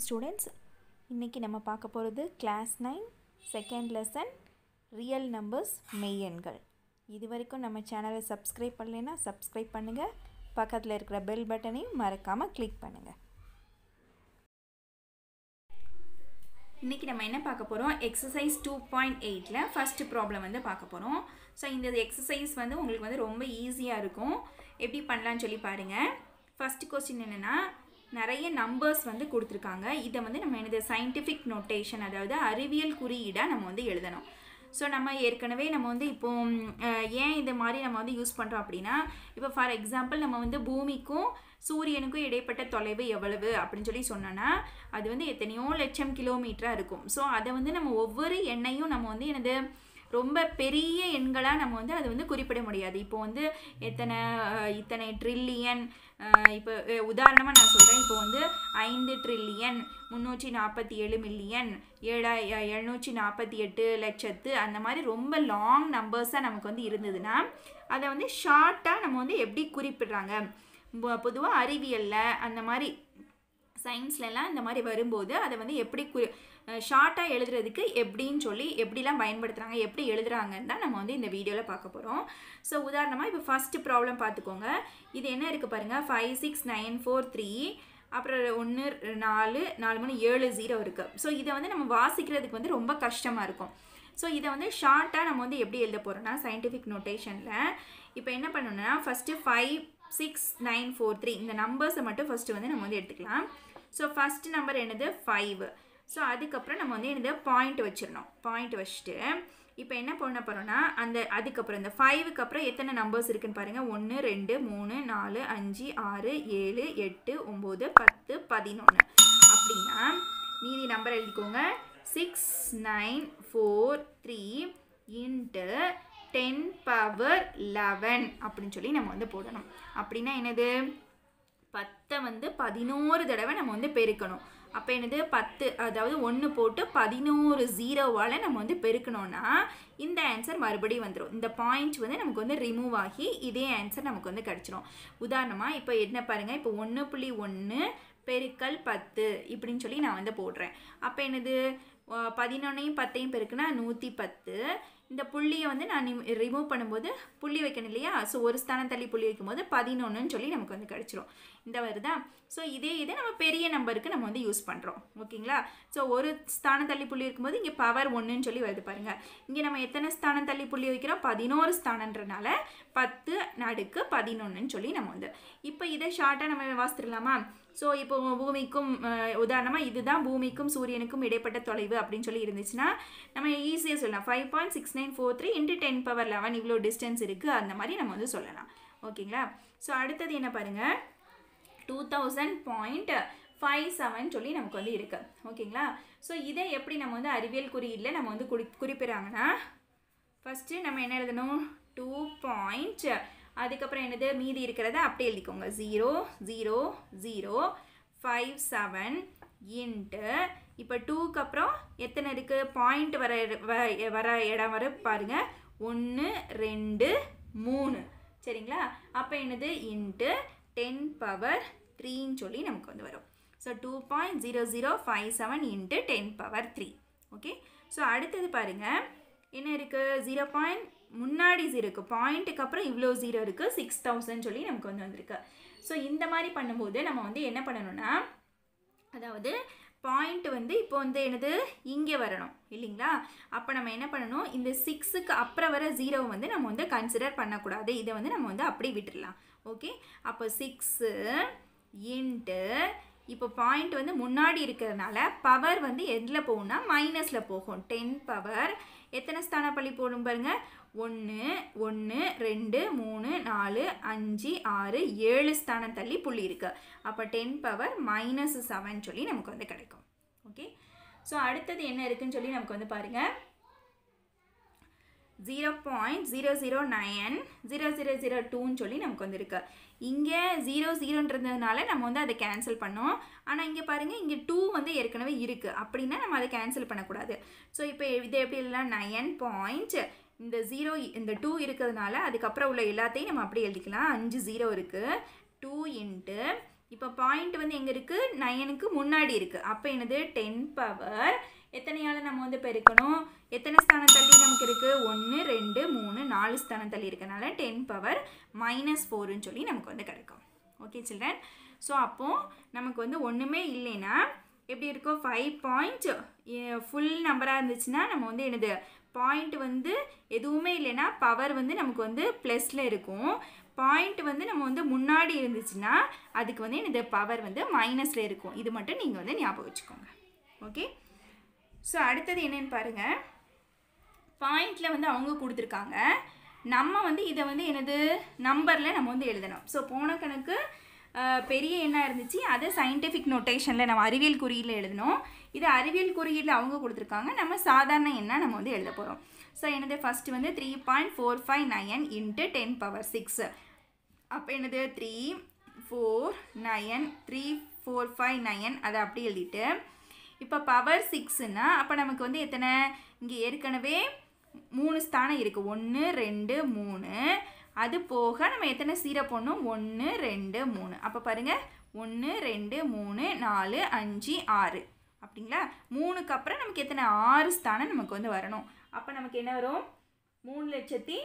students இன்றைக்கி நம்ம பார்க்க போகிறது class nine second lesson real numbers மெய்யெண்கள் இது வரைக்கும் நம்ம சேனலை சப்ஸ்கிரைப் பண்ணலைன்னா சப்ஸ்கிரைப் பண்ணுங்கள் பக்கத்தில் இருக்கிற பெல் பட்டனையும் மறக்காமல் கிளிக் பண்ணுங்கள் இன்றைக்கி நம்ம என்ன பார்க்க போகிறோம் எக்ஸசைஸ் டூ பாயிண்ட் எயிட்டில் ஃபஸ்ட்டு ப்ராப்ளம் வந்து பார்க்க போகிறோம் ஸோ இந்த எக்ஸசைஸ் வந்து உங்களுக்கு வந்து ரொம்ப ஈஸியாக இருக்கும் எப்படி பண்ணலான்னு சொல்லி பாருங்கள் ஃபஸ்ட்டு கொஸ்டின் என்னென்னா நிறைய நம்பர்ஸ் வந்து கொடுத்துருக்காங்க இதை வந்து நம்ம என்னது சயின்டிஃபிக் நோட்டேஷன் அதாவது அறிவியல் குறியீடாக நம்ம வந்து எழுதணும் ஸோ நம்ம ஏற்கனவே நம்ம வந்து இப்போ அஹ், ஏன் இது மாதிரி நம்ம வந்து யூஸ் பண்ணுறோம் அப்படின்னா இப்போ ஃபார் எக்ஸாம்பிள் நம்ம வந்து பூமிக்கும் சூரியனுக்கும் இடைப்பட்ட தொலைவு எவ்வளவு அப்படின்னு சொல்லி சொன்னோன்னா அது வந்து எத்தனையோ லட்சம் கிலோமீட்டராக இருக்கும் ஸோ அதை வந்து நம்ம ஒவ்வொரு எண்ணையும் நம்ம வந்து எனது ரொம்ப பெரிய எண்களாக நம்ம வந்து அதை வந்து குறிப்பிட முடியாது இப்போ வந்து எத்தனை அஹ், இத்தனை ட்ரில்லியன் இப்போ உதாரணமாக நான் சொல்கிறேன் இப்போ வந்து ஐந்து ட்ரில்லியன் முந்நூற்றி நாற்பத்தி ஏழு மில்லியன் ஏழா எ- எழுநூற்றி நாற்பத்தி எட்டு லட்சத்து அந்த மாதிரி ரொம்ப லாங் நம்பர்ஸாக நமக்கு வந்து இருந்ததுன்னா அதை வந்து ஷார்ட்டாக நம்ம வந்து எப்படி குறிப்பிடுறாங்க பொதுவாக அறிவியலில் அந்த மாதிரி சயின்ஸ்லலாம் இந்த மாதிரி வரும்போது அதை வந்து எப்படி கு ஷார்ட்டாக எழுதுறதுக்கு எப்படின்னு சொல்லி எப்படிலாம் பயன்படுத்துகிறாங்க எப்படி எழுதுறாங்கன்னு தான் நம்ம வந்து இந்த வீடியோவில் பார்க்க போகிறோம் ஸோ உதாரணமாக இப்போ ஃபஸ்ட்டு ப்ராப்ளம் பார்த்துக்கோங்க இது என்ன இருக்குது பாருங்கள் five six nine four three அப்புறம் ஒன்று நாலு நாலு மணி ஏழு ஜீரோ இருக்குது ஸோ இதை வந்து நம்ம வாசிக்கிறதுக்கு வந்து ரொம்ப கஷ்டமாக இருக்கும் ஸோ இதை வந்து ஷார்ட்டாக நம்ம வந்து எப்படி எழுத போகிறோம்னா சயின்டிஃபிக் நோட்டேஷனில் இப்போ என்ன பண்ணணும்னா first five six nine four three இந்த நம்பர்ஸை மட்டும் ஃபஸ்ட்டு வந்து நம்ம வந்து எடுத்துக்கலாம் ஸோ ஃபஸ்ட் நம்பர் என்னது ஃபைவ் ஸோ அதுக்கப்புறம் நம்ம வந்து என்னது பாயிண்ட் வச்சிடணும் பாயிண்ட் வச்சுட்டு இப்போ என்ன பண்ண போகிறோம்னா அந்த அதுக்கப்புறம் இந்த ஃபைவுக்கு அப்புறம் எத்தனை நம்பர்ஸ் இருக்குன்னு பாருங்கள் ஒன்று ரெண்டு மூணு நாலு அஞ்சு ஆறு ஏழு எட்டு ஒம்பது பத்து பதினொன்று அப்படின்னா மீதி நம்பர் எழுதிக்கோங்க six nine four three into ten power eleven அப்படின்னு சொல்லி நம்ம வந்து போடணும் அப்படின்னா என்னது பத்தை வந்து பதினோரு தடவை நம்ம வந்து பெருக்கணும் அப்போ என்னது பத்து அதாவது ஒன்று போட்டு பதினோரு ஜீரோவால் நம்ம வந்து பெருக்கணும்னா இந்த ஆன்சர் மறுபடியும் வந்துடும் இந்த பாயிண்ட் வந்து நமக்கு வந்து ரிமூவ் ஆகி இதே ஆன்சர் நமக்கு வந்து கிடச்சிரும் உதாரணமாக இப்போ என்ன பாருங்கள் இப்போ ஒன்று புள்ளி ஒன்று பெருக்கல் பத்து இப்படின்னு சொல்லி நான் வந்து போடுறேன் அப்போ என்னது பதினொன்னையும் பத்தையும் பெருக்குனா நூற்றி பத்து இந்த புள்ளியை வந்து நான் ரிமூவ் பண்ணும்போது புள்ளி வைக்கணும் இல்லையா ஸோ ஒரு ஸ்தானம் தள்ளி புள்ளி வைக்கும்போது பதினொன்றுன்னு சொல்லி நமக்கு வந்து கிடச்சிரும் இந்த வருதா ஸோ இதே இது நம்ம பெரிய நம்பருக்கு நம்ம வந்து யூஸ் பண்ணுறோம் ஓகேங்களா ஸோ ஒரு ஸ்தானம் தள்ளி புள்ளி இருக்கும்போது இங்கே பவர் ஒன்றுன்னு சொல்லி வருது பாருங்கள் இங்கே நம்ம எத்தனை ஸ்தானம் தள்ளி புள்ளி வைக்கிறோம் பதினோரு ஸ்தானன்றனால பத்து நடுக்கு பதினொன்றுன்னு சொல்லி நம்ம வந்து இப்போ இதை ஷார்ட்டாக நம்ம வாசித்துடலாமா ஸோ இப்போ பூமிக்கும் உதாரணமாக இதுதான் பூமிக்கும் சூரியனுக்கும் இடைப்பட்ட தொலைவு அப்படின்னு சொல்லி இருந்துச்சுன்னா நம்ம ஈஸியாக சொல்லலாம் five point six nine four three into ten power eleven இவ்வளோ டிஸ்டன்ஸ் இருக்குது அந்த மாதிரி நம்ம வந்து சொல்லலாம் ஓகேங்களா ஸோ அடுத்தது என்ன பாருங்கள் two thousand point five seven சொல்லி நமக்கு வந்து இருக்கு ஓகேங்களா ஸோ இதை எப்படி நம்ம வந்து அறிவியல் குறியீடில் நம்ம வந்து குறி குறிப்பிட்றாங்கன்னா ஃபஸ்ட்டு நம்ம என்ன எழுதணும் டூ பாயிண்ட் அதுக்கப்புறம் என்னது மீதி இருக்கிறத அப்படியே எழுதிக்கோங்க zero zero zero five seven into இப்போ டூக்கு அப்புறம் எத்தனை இருக்குது பாயிண்ட் வர வ- வர இடம் வர பாருங்கள் ஒன்று ரெண்டு மூணு சரிங்களா அப்போ என்னது இன்ட்டு டென் பவர் த்ரீன்னு சொல்லி நமக்கு வந்து வரும் so two point zero zero five seven into ten power three okay so அடுத்தது பாருங்கள் என்ன இருக்குது ஜீரோ பாயிண்ட் முன்னாடி ஜீரோ இருக்குது பாயிண்ட்டுக்கு அப்புறம் இவ்வளோ ஜீரோ இருக்குது சிக்ஸ் தௌசண்ட் சொல்லி நமக்கு வந்து வந்திருக்கு ஸோ இந்த மாதிரி பண்ணும்போது நம்ம வந்து என்ன பண்ணணும்னா அதாவது பாயிண்ட் வந்து இப்போ வந்து என்னது இங்கே வரணும் இல்லைங்களா அப்போ நம்ம என்ன பண்ணணும் இந்த சிக்ஸுக்கு அப்புறம் வர ஜீரோவை வந்து நம்ம வந்து கன்சிடர் பண்ணக்கூடாது இதை வந்து நம்ம வந்து அப்படியே விட்டுடலாம் ஓகே அப்போ சிக்ஸு இன்ட்டு இப்போ பாயிண்ட் வந்து முன்னாடி இருக்கிறதுனால பவர் வந்து எதில் போகும்னா மைனஸில் போகும் டென் பவர் எத்தனை ஸ்தான பள்ளி போடும் பாருங்க ஒன்று ஒன்று ரெண்டு மூணு நாலு அஞ்சு ஆறு ஏழு ஸ்தானம் தள்ளி புள்ளி இருக்கு அப்போ டென் பவர் மைனஸ் செவன் சொல்லி நமக்கு வந்து கிடைக்கும் ஓகே ஸோ அடுத்தது என்ன இருக்குன்னு சொல்லி நமக்கு வந்து பாருங்கள் zero point zero zero nine zero zero zero டூன்னு சொல்லி நமக்கு வந்து இருக்கு இங்கே ஜீரோ ஜீரோன்றதுனால நம்ம வந்து அதை கேன்சல் பண்ணோம் ஆனால் இங்கே பாருங்கள் இங்கே டூ வந்து ஏற்கனவே இருக்குது அப்படின்னா நம்ம அதை கேன்சல் பண்ணக்கூடாது ஸோ இப்போ இதை எப்படி இல்லைனா நயன் பாயிண்ட் இந்த ஜீரோ இந்த டூ இருக்கிறதுனால அதுக்கப்புறம் உள்ள எல்லாத்தையும் நம்ம அப்படியே எழுதிக்கலாம் அஞ்சு ஜீரோ இருக்குது டூ இன்ட்டு இப்போ பாயிண்ட் வந்து எங்கே இருக்குது நயனுக்கு முன்னாடி இருக்குது அப்போ என்னது டென் பவர் எத்தனையால் நம்ம வந்து பெருக்கணும் எத்தனை ஸ்தானம் தள்ளி நமக்கு இருக்குது ஒன்று ரெண்டு மூணு நாலு ஸ்தானம் தள்ளி இருக்கனால டென் பவர் மைனஸ் ஃபோருன்னு சொல்லி நமக்கு வந்து கிடைக்கும் ஓகே சில்ட்ரன் ஸோ அப்போது நமக்கு வந்து ஒன்றுமே இல்லைன்னா எப்படி இருக்கும் ஃபைவ் பாயிண்ட் ஃபுல் நம்பராக இருந்துச்சுன்னா நம்ம வந்து என்னது பாயிண்ட் வந்து எதுவுமே இல்லைன்னா பவர் வந்து நமக்கு வந்து ப்ளஸில் இருக்கும் பாயிண்ட் வந்து நம்ம வந்து முன்னாடி இருந்துச்சுன்னா அதுக்கு வந்து என்னது பவர் வந்து மைனஸில் இருக்கும் இது மட்டும் நீங்கள் வந்து ஞாபகம் வச்சுக்கோங்க ஓகே ஸோ அடுத்தது என்னென்னு பாருங்கள் பாயிண்டில் வந்து அவங்க கொடுத்துருக்காங்க நம்ம வந்து இதை வந்து என்னது நம்பரில் நம்ம வந்து எழுதணும் ஸோ போன கணக்கு பெரிய எண்ணாக இருந்துச்சு அதை சயின்டிஃபிக் நோட்டேஷனில் நம்ம அறிவியல் குறியீடில் எழுதணும் இது அறிவியல் குறியீடில் அவங்க கொடுத்துருக்காங்க நம்ம சாதாரண எண்ணாக நம்ம வந்து எழுத போகிறோம் ஸோ என்னது ஃபஸ்ட்டு வந்து three point four five nine into ten power six அப்போ என்னது three four nine three four five nine அதை அப்படி எழுதிட்டு இப்போ பவர் சிக்ஸுன்னா அப்போ நமக்கு வந்து எத்தனை இங்கே ஏற்கனவே மூணு ஸ்தானம் இருக்குது ஒன்று ரெண்டு மூணு அது போக நம்ம எத்தனை சீரை போடணும் ஒன்று ரெண்டு மூணு அப்போ பாருங்கள் ஒன்று ரெண்டு மூணு நாலு அஞ்சு ஆறு அப்படிங்களா மூணுக்கு அப்புறம் நமக்கு எத்தனை ஆறு ஸ்தானம் நமக்கு வந்து வரணும் அப்போ நமக்கு என்ன வரும் மூணு லட்சத்தி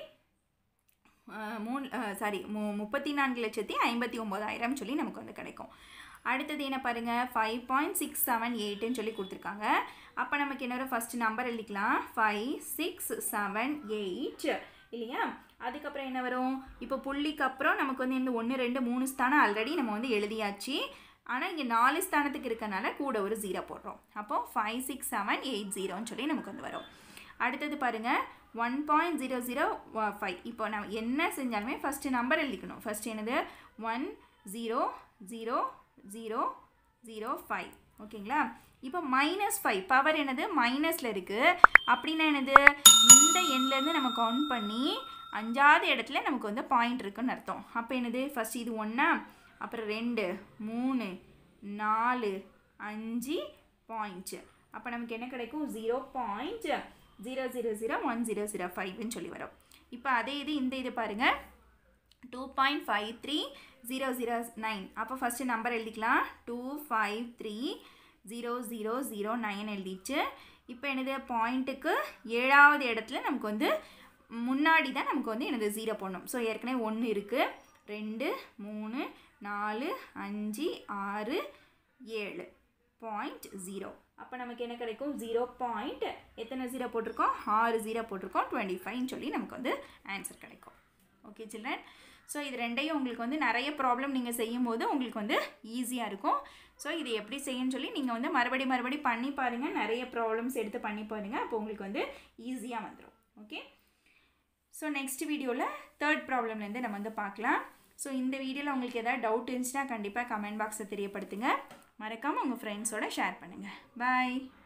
மூணு சாரி மு முப்பத்தி நான்கு லட்சத்தி ஐம்பத்தி ஒம்பதாயிரம் சொல்லி நமக்கு வந்து கிடைக்கும் அடுத்தது என்ன பாருங்கள் ஃபைவ் பாயிண்ட் சிக்ஸ் செவன் எயிட்டுன்னு சொல்லி கொடுத்துருக்காங்க அப்போ நமக்கு என்ன வரும் ஃபஸ்ட்டு நம்பர் எழுதிக்கலாம் ஃபைவ் சிக்ஸ் செவன் எயிட் இல்லையா அதுக்கப்புறம் என்ன வரும் இப்போ புள்ளிக்கு அப்புறம் நமக்கு வந்து இந்த ஒன்று ரெண்டு மூணு ஸ்தானம் ஆல்ரெடி நம்ம வந்து எழுதியாச்சு ஆனால் இங்கே நாலு ஸ்தானத்துக்கு இருக்கனால கூட ஒரு ஜீரோ போடுறோம் அப்போது ஃபைவ் சிக்ஸ் செவன் எயிட் ஜீரோன்னு சொல்லி நமக்கு வந்து வரும் அடுத்தது பாருங்கள் one point zero zero five இப்போ நம்ம என்ன செஞ்சாலுமே ஃபஸ்ட்டு நம்பர் எழுதிக்கணும் ஃபஸ்ட் என்னது one zero zero zero zero five ஓகேங்களா இப்போ மைனஸ் ஃபைவ் பவர் என்னது மைனஸில் இருக்குது அப்படின்னா என்னது இந்த எண்லேருந்து நம்ம கவுண்ட் பண்ணி அஞ்சாவது இடத்துல நமக்கு வந்து பாயிண்ட் இருக்குன்னு அர்த்தம் அப்போ என்னது ஃபஸ்ட் இது ஒன்றா அப்புறம் ரெண்டு மூணு நாலு அஞ்சு பாயிண்ட்ஸு அப்போ நமக்கு என்ன கிடைக்கும் zero point zero zero zero one zero zero ஃபைவ்னு சொல்லி வரும் இப்போ அதே இது இந்த இது பாருங்கள் two point five three zero zero nine அப்போ ஃபஸ்ட்டு நம்பர் எழுதிக்கலாம் two five three zero zero zero nine எழுதிச்சு இப்போ என்னது பாயிண்ட்டுக்கு ஏழாவது இடத்துல நமக்கு வந்து முன்னாடி தான் நமக்கு வந்து எனது ஜீரோ போடணும் ஸோ ஏற்கனவே ஒன்று இருக்குது ரெண்டு மூணு நாலு அஞ்சு ஆறு ஏழு பாயிண்ட் ஜீரோ அப்போ நமக்கு என்ன கிடைக்கும் ஜீரோ பாயிண்ட் எத்தனை ஜீரோ போட்டிருக்கோம் ஆறு ஜீரோ போட்டிருக்கோம் டுவெண்ட்டி ஃபைவ்னு சொல்லி நமக்கு வந்து ஆன்சர் கிடைக்கும் ஓகே சில்ட்ரன் ஸோ இது ரெண்டையும் உங்களுக்கு வந்து நிறைய ப்ராப்ளம் நீங்கள் செய்யும்போது உங்களுக்கு வந்து ஈஸியாக இருக்கும் ஸோ இது எப்படி செய்யணும்னு சொல்லி நீங்கள் வந்து மறுபடி மறுபடி பண்ணி பாருங்கள் நிறைய ப்ராப்ளம்ஸ் எடுத்து பண்ணி பாருங்கள் அப்போ உங்களுக்கு வந்து ஈஸியாக வந்துடும் ஓகே ஸோ நெக்ஸ்ட் வீடியோவில் தேர்ட் ப்ராப்ளம்லேருந்து நம்ம வந்து பார்க்கலாம் ஸோ இந்த வீடியோவில் உங்களுக்கு எதாவது டவுட் இருந்துச்சுன்னா கண்டிப்பாக கமெண்ட் பாக்ஸை தெரியப்படுத்துங்க மறக்காமல் உங்கள் ஃப்ரெண்ட்ஸோட ஷேர் பண்ணுங்கள் பாய்